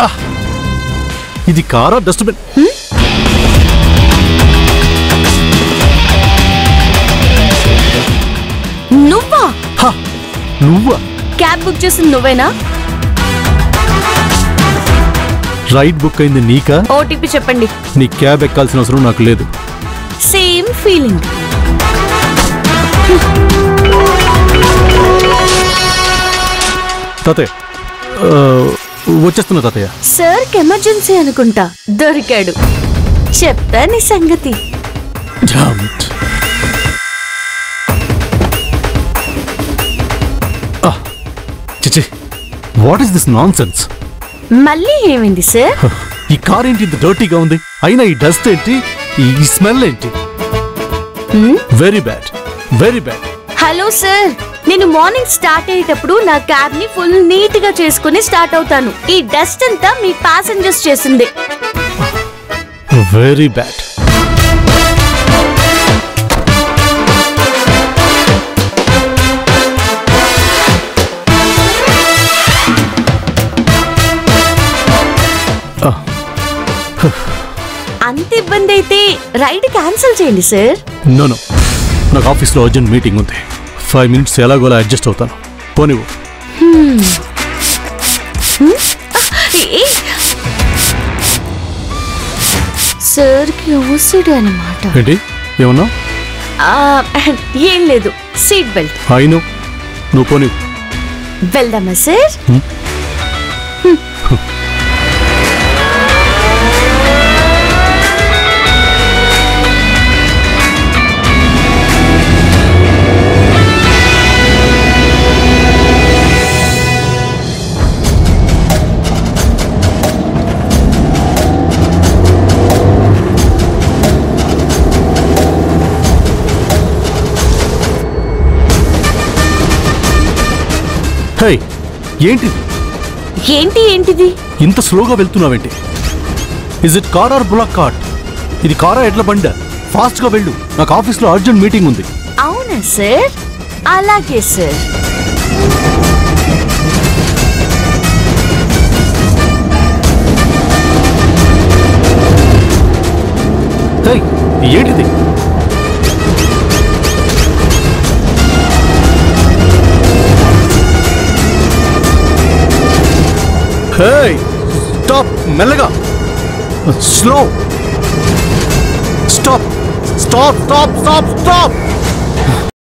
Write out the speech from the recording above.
ఇది కారా డస్ట్బిన్ నువ్వా హా నువ్వా క్యాబ్ బుక్ చేసింది నువ్వేనా రైడ్ బుక్ అయింది నీకా ఓటీపీ చెప్పండి నీ క్యాబ్ ఎక్కాల్సిన అవసరం నాకు లేదు సేమ్ ఫీలింగ్ తాతయ్య ఆ, వచ్చేస్తున్నా తాతయ్య సార్కి ఎమర్జెన్సీ అనుకుంటా దొరికాడు చెప్తా నీ సంగతి Damn it. Ah, చిచి what is this nonsense మళ్ళీ ఏమైంది సార్ ఈ కార్ ఏంటి ఇంత డర్టీగా ఉంది అయినా ఈ డస్ట్ ఏంటి ఈ స్మెల్ ఏంటి very bad very bad hello sir నేను మార్నింగ్ స్టార్ట్ అయ్యేటప్పుడు నా క్యాబ్ ని ఫుల్ నీట్ గా చేసుకుని స్టార్ట్ అవుతాను ఈ డస్ట్ అంతా మీ ప్యాసింజర్స్ చేసింది వెరీ బ్యాడ్ అంత ఇబ్బంది అయితే రైడ్ క్యాన్సిల్ చేయండి సార్ నో నో నాకు ఆఫీస్లో అర్జెంట్ మీటింగ్ ఉంది ఫైవ్ మినిట్స్ ఎలాగోలా అడ్జస్ట్ అవుతాను పోనివ్వు సార్కి ఓసిడ్ అనమాట ఏంటి ఏమన్నా ఏం లేదు సీట్ బెల్ట్ అయిను నువ్వు పోనివ్వు వెళ్దామా సార్ హే ఏంటి ఏంటి ఏంటిది ఇంత స్లోగా వెళ్తున్నావేంటి is it car or bullock cart ఇది కారా ఎడ్ల బండ ఫాస్ట్గా వెళ్ళు నాకు ఆఫీస్లో అర్జెంట్ మీటింగ్ ఉంది అవునా సార్ అలాగే సార్ హే ఏంటిది హే స్టాప్ మెల్లగా slow stop stop stop stop stop